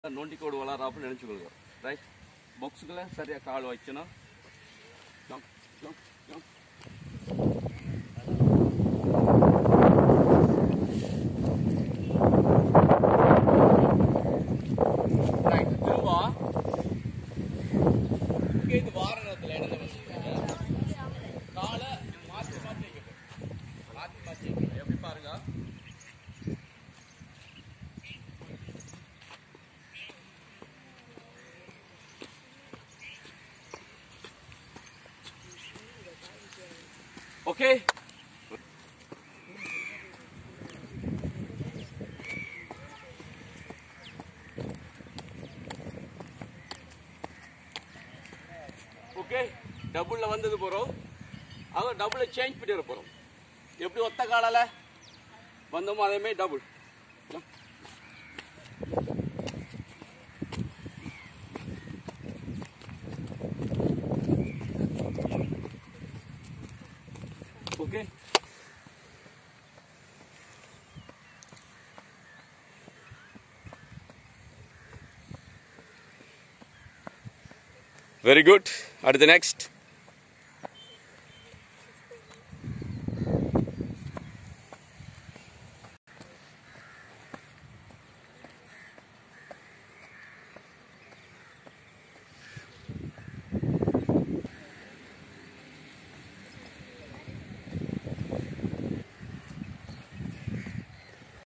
நொண்டிக்கோடு வளராப்புன்னு நினச்சிக்கொள்ளுங்க right பாக்ஸுக்குள்ள சரியாக கால் வைக்கணும் jump jump jump right திரும்ப இங்கே இது வார நேரத்தில் இடத்துல வச்சுக்கோங்க காலை மாற்றி மாற்றி வைக்கணும் மாற்றி மாற்றி வைக்கணும் எப்படி பாருங்க ஓகே ஓகே டபுளில் வந்தது போகிறோம் அவங்க டபுளில் சேஞ்ச் பண்ணிட போகிறோம் எப்படி ஒத்த காலால வந்தோமோ அதேமாதிரி டபுள் ஓகே வெரி குட் அடுத்து நெக்ஸ்ட்